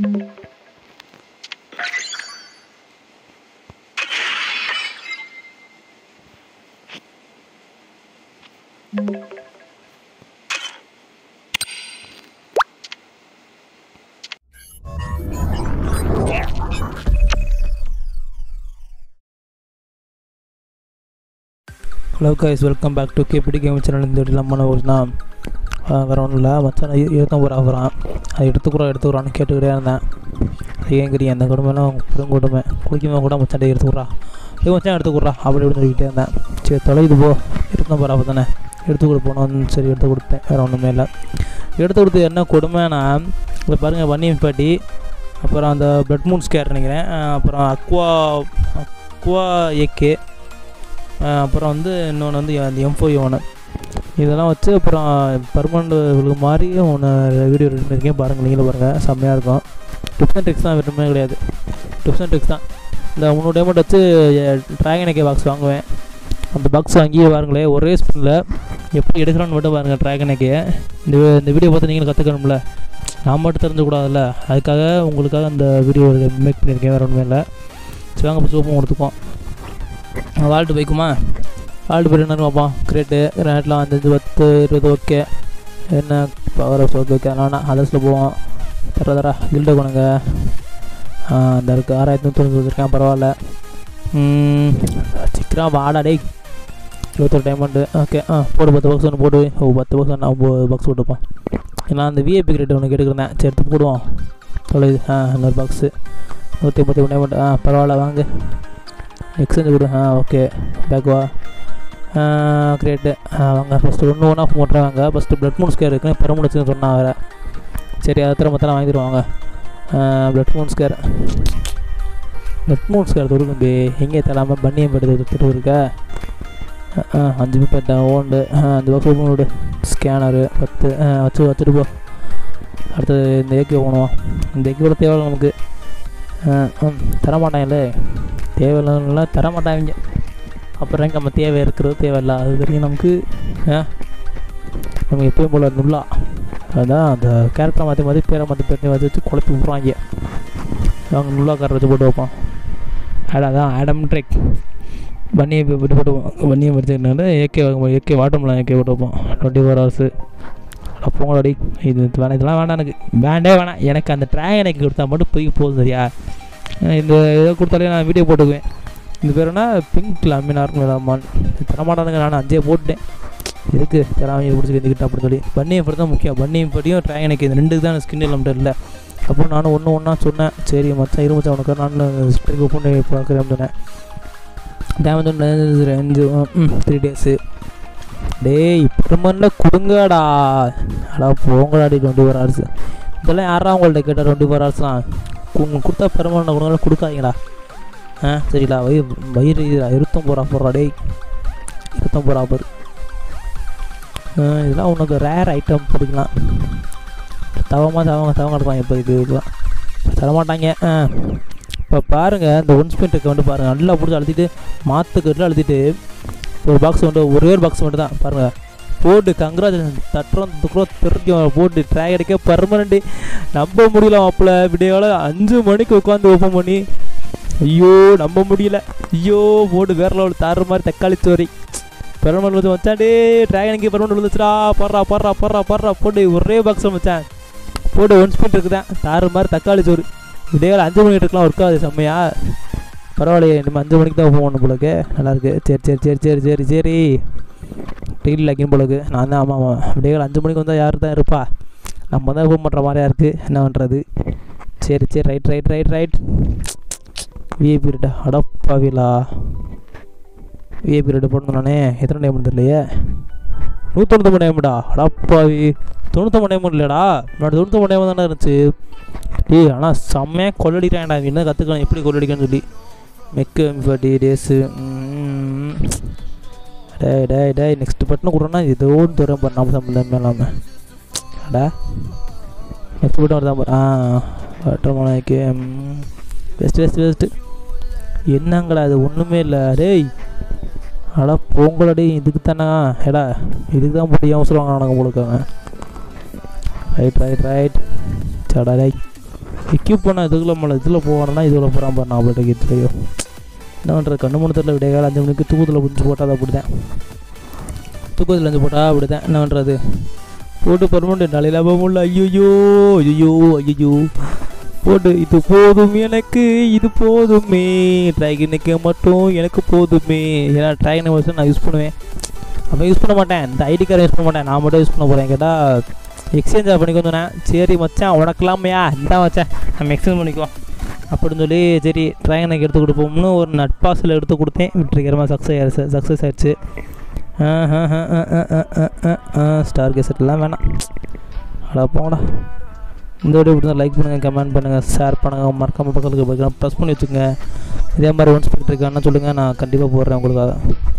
hello guys welcome back to KPT game channel இந்த வீட்டில் நம்ம ஊர்னா வேறு ஒன்றும் இல்லை மச்சான் இருபத்தொம்பது ஆகுறான் அது எடுத்துக்குறோம் எடுத்துக்குறான்னு கேட்டுக்கிட்டே இருந்தேன் அது ஏங்கிறிய அந்த கொடுமைலாம் பெரும் கொடுமை குளிக்குமே கூட மச்சான் எடுத்துக்குறா இது மச்சான் எடுத்துக்குறா அப்படி இப்படின்னு சொல்லிக்கிட்டே இருந்தேன் சரி தொலைது போ இருபத்தொம்பது ஆகும் தானே எடுத்து கொடுப்போம் சரி எடுத்து கொடுத்தேன் வேறு ஒன்றுமே இல்லை எடுத்து கொடுத்து என்ன கொடுமைனா இப்போ பாருங்கள் வன்னி பாட்டி அப்புறம் அந்த பிளட் மூன் ஸ்கேர் நினைக்கிறேன் அஹ் அப்புறம் அக்வா அக்வா ஏகே அப்புறம் வந்து இன்னொன்று வந்து அந்த எம்ஃபோ ஒன்று இதெல்லாம் வச்சு அப்புறம் பர்மனண்ட் மாதிரி ஒன்று வீடியோ ரெடி பண்ணியிருக்கேன் பாருங்கள் நீங்களும் பாருங்கள் செம்மையாக இருக்கும் டிப்ஸ் அண்ட் ட்ரிக்ஸ் தான் விட்டுமே கிடையாது டிப்ஸ் அண்ட் ட்ரிக்ஸ் தான் இந்த முந்நூறு டைமண்ட் வச்சு ட்ராகன் ஏகே பாக்ஸ் வாங்குவேன் அந்த பாக்ஸ் வாங்கி பாருங்களேன் ஒரே ஸ்பின்னில் எப்படி எடுக்கிறோன்னு மட்டும் பாருங்கள் ட்ராகன் ஏகே இந்த இந்த வீடியோ பார்த்து நீங்களும் கற்றுக்கணும்ல நான் மட்டும் தெரிஞ்சுக்கூடாதுல்ல அதுக்காக உங்களுக்காக அந்த வீடியோ மேக் பண்ணியிருக்கேன் வேறு ஒன்றுமே இல்லை சரி வாங்க இப்போ சூப்பம் கொடுத்துப்போம் வால்ட்டு பைக்குமா வால்ட்டு பைக் என்ன பார்ப்போம் கிரேட்டு கிராட்டில் அஞ்சு பத்து இருபது ஓகே என்ன பவர் ஆஃப் ஓகே ஓகே ஆனால் அதர்ஸில் போவோம் தர தர கில்ட கொணுங்க அந்த இருக்குது ஆறாயிரத்தி நூற்றி வச்சுருக்கேன் பரவாயில்ல சீக்கிரம் வாடா டேய் இருபத்தொரு டைமண்டு ஓகே ஆ போடு பத்து பாக்ஸ் ஒன்று போடு ஓ பத்து பாக்ஸ் ஒன்று ஒம்பது பாக்ஸ் போட்டுப்போம் நான் அந்த விஐபி கிரேட் ஒன்று கேட்டுக்கிறேன் சரி எடுத்து போடுவோம் தொலைது ஆ இன்னொரு பாக்ஸு நூற்றி முப்பத்தி மூணு டைமண்ட் ஆ பரவாயில்ல வாங்க எக்ஸ்சேஞ்ச் கொடு ஆ ஓகே பேக் வா கிரேட்டு வாங்க ஃபஸ்ட்டு ஒன்று ஒன்றா போட்டுறேன் வாங்க ஃபஸ்ட்டு பிளட் மூன் ஸ்கேர் இருக்குன்னு பெருமுன் வச்சுன்னு சொன்னால் வேறு சரி அதை தர மொத்தம் வாங்கி தருவாங்க blood moon scare blood moon scare தொடு தம்பி எங்கே தராமல் பன்னியம் போய்ட்டு திட்டு இருக்க ஆ அஞ்சு பேட்டேன் ஓண்டு அஞ்சு பாக்ஸ் ஓப்பன் விடு ஸ்கேனரு பத்து வச்சு வச்சுட்டு போ அடுத்தது இந்த ஏக்கி போகணும் இந்த ஏக்கி கூட தேவை நமக்கு தரமாட்டாங்கல்ல தேவையில்லாம் தரமாட்டாங்க அப்புறம் எங்கே நம்ம தேவை இருக்கிறது தேவையில்ல அது தெரியும் நமக்கு நம்ம எப்பயும் போல் நுல்லா அதான் அந்த கேரக்டரை மாற்றி மாற்றி பேரை மாற்றி பேரை வச்சு வச்சு குழப்பி விட்றாங்க அவங்க நுல்லா கார் வச்சு போட்டு வைப்போம் ஆட் அதான் ஆடம் ட்ரெக் வன்னியை விட்டு போட்டு வன்னியை படிச்சுக்கிட்டு ஏகே ஏகே வாட்டம்லாம் ஏகே போட்டு வைப்போம் டுவெண்ட்டி ஃபோர் ஹவர்ஸு போங்களாடி இது வேணாம் இதெல்லாம் வேணாம் எனக்கு வேண்டே வேணாம் எனக்கு அந்த ட்ராக் எனக்கு கொடுத்தா மட்டும் போய் போதும் சரியா இந்த இதை கொடுத்தாலே நான் வீடியோ போட்டுக்குவேன் இந்த பேர் என்ன பிங்க் லமினார் அம்மான் தரமாட்டானுங்க நான் அஞ்சே போட்டேன் இருக்கு தராமையை பிடிச்சி வந்துக்கிட்டேன் அப்படின்னு சொல்லி பன்னியை படி தான் முக்கியம் பன்னியை படியும் ட்ராக் எனக்கு இந்த ரெண்டுக்கு தான் ஸ்கின் நம்மகிட்ட இல்லை அப்போ நானும் ஒன்று ஒன்றா சொன்னேன் சரி மச்சான் இரு மச்சான் உனக்கு நான் ஸ்ட்ரிக் ஓப்பன் பார்க்குறேன் சொன்னேன் டேமேஜ் ஒன்று ரெண்டு த்ரீ டேஸு டேய் பெருமனில் கொடுங்கடா அடா போங்கடாடி டுவெண்ட்டி ஃபோர் ஹவர்ஸ் இதெல்லாம் யாரா உங்கள்ட்ட கேட்டால் டுவெண்ட்டி ஃபோர் ஹவர்ஸ்லாம் உங்களுக்கு கொடுத்தா பெருமனை கொடுங்க கொடுக்காதீங்களா ஆ சரிடா வயிறு வயிறு இருபத்தொம்பது ரூபா போடுறா டேய் இருபத்தொம்பது ரூபா போடு இதெல்லாம் உனக்கு ரேர் ஐட்டம் பிடிக்கலாம் தவமாக தவங்க தவங்க எடுப்பாங்க இப்போ இது இதெல்லாம் தரமாட்டாங்க ஆ இப்போ பாருங்கள் இந்த ஒன் ஸ்பின் இருக்க வந்து பாருங்கள் நல்லா பிடிச்சி அழுத்திட்டு மாற்றுக்கு அழுத்திட்டு ஒரு பாக்ஸ் வந்து ஒரே ஒரு பாக்ஸ் மட்டும் தான் பாருங்கள் போட்டு கங்க்ராச்சுலேஷன் தட்டுறோம் துக்குறோம் திருக்கும் போட்டு ட்ராக் அடிக்க பர்மனண்ட்டு நம்ப முடியல மாப்பிள்ள விடியோவில் அஞ்சு மணிக்கு உட்காந்து ஓப்பன் பண்ணி ஐயோ நம்ப முடியல ஐயோ போட்டு வேற லெவல் தாறு மாதிரி தக்காளி சோரி பெருமன் வந்து வச்சாண்டே ட்ராகனுக்கு பெருமன் விழுந்துச்சுடா படுறா படுறா படுறா படுறா போட்டு ஒரே பாக்ஸ் வச்சான் போட்டு ஒன் ஸ்பின் இருக்குதான் தாறு மாதிரி தக்காளி சோறு விடியோவில் அஞ்சு மணிக்கு இருக்கலாம் ஒர்க் ஆகுது செம்மையா பரவாயில்லையே நம்ம அஞ்சு மணிக்கு தான் போகணும் போலக்கு நல்லாயிருக்கு சரி சரி சரி சரி சரி சரி டெய்லி லைக்கின் போலக்கு நான் தான் ஆமாம் ஆமாம் விடியகால் அஞ்சு மணிக்கு வந்தால் யார் தான் இருப்பா நம்ம தான் ஃபோன் பண்ணுற மாதிரியா இருக்குது என்ன பண்ணுறது சரி சரி right right right right VIP ரேட்டா அடப்பாவிலா விஐபி ரேட்டு போடணும் நானே எத்தனை டைம் தெரியலையே நூற்றொண்ணூத்தொம்பது டைம்டா அடப்பாவி தொண்ணூத்தொம்பது டைம் இல்லைடா முன்னாடி தொண்ணூத்தொம்பது டைம் தானே இருந்துச்சு டேய் ஆனால் செம்மையாக கொள்ளடிக்கிறான்டா என்ன கற்றுக்கலாம் எப்படி கொள்ளடிக்கன்னு சொல்லி மெக்கு forty days day day day next button கொடுறோன்னா ஏதோ ஒன்று தூரம் பாரு நம்ம சம்பந்தமே இல்லாமல் அடா நெக்ஸ்ட் பட்டன் வருதான் பாரு ஆ வாட்டர் மலைக்கு பெஸ்ட் பெஸ்ட் பெஸ்ட்டு என்னங்கடா அது ஒன்றுமே இல்லை டேய் அடா போங்கடா இதுக்கு தானே ஏடா இதுக்கு தான் போட்டு அவசரம் வாங்க நடக்க போடுக்காங்க ரைட் ரைட் ரைட் சடா டேய் எக்யூப் பண்ண இதுக்குள்ள மலை இதில் போவானா இதில் போகிறான் பாரு நான் போய்ட்டு இதுலையோ என்ன பண்ணுறது கண்ணு மூணு தெரியல விடிய காலம் அஞ்சு மணிக்கு தூக்கத்தில் புடிச்சு போட்டால் அப்படி தான் தூக்கத்தில் அஞ்சு போட்டால் அப்படி தான் என்ன பண்ணுறது போட்டு பர்மனெண்ட் நாளையில் முடியல ஐயோ ஐயோ ஐயோ போட்டு இது போதும் எனக்கு இது போதுமே ட்ரைகனுக்கு மட்டும் எனக்கு போதுமே ஏன்னா ட்ரைகன் வருஷம் நான் யூஸ் பண்ணுவேன் அப்போ யூஸ் பண்ண மாட்டேன் இந்த ஐடி கார்டு யூஸ் பண்ண மாட்டேன் நான் மட்டும் யூஸ் பண்ண போகிறேன் கேட்டால் எக்ஸ்சேஞ்ச் பண்ணிக்க வந்தேன் சரி மச்சான் உனக்கலாமையா இந்த மச்சான் நம்ம எக்ஸ்சேஞ்ச் பண்ணிக்குவோம் அப்படின்னு சொல்லி சரி ட்ரைகனுக்கு எடுத்து கொடுப்போம்னு ஒரு நட்பாசில் எடுத்து கொடுத்தேன் வெற்றிகரமாக சக்ஸஸ் ஆயிடுச்சு சக்ஸஸ் ஆயிடுச்சு ஸ்டார் கெசட்லாம் வேணாம் அடா போங்கடா இந்த வீடியோ பிடிச்சா லைக் பண்ணுங்கள் கமெண்ட் பண்ணுங்கள் ஷேர் பண்ணுங்கள் மறக்காமல் பக்கத்துக்கு ப்ரெஸ் பண்ணி வச்சுக்கோங்க இதே மாதிரி ஒன்ஸ் இருக்கான்னு சொல்லுங்கள் நான் கண்டிப்பாக போடுறேன் உங்களுக்காக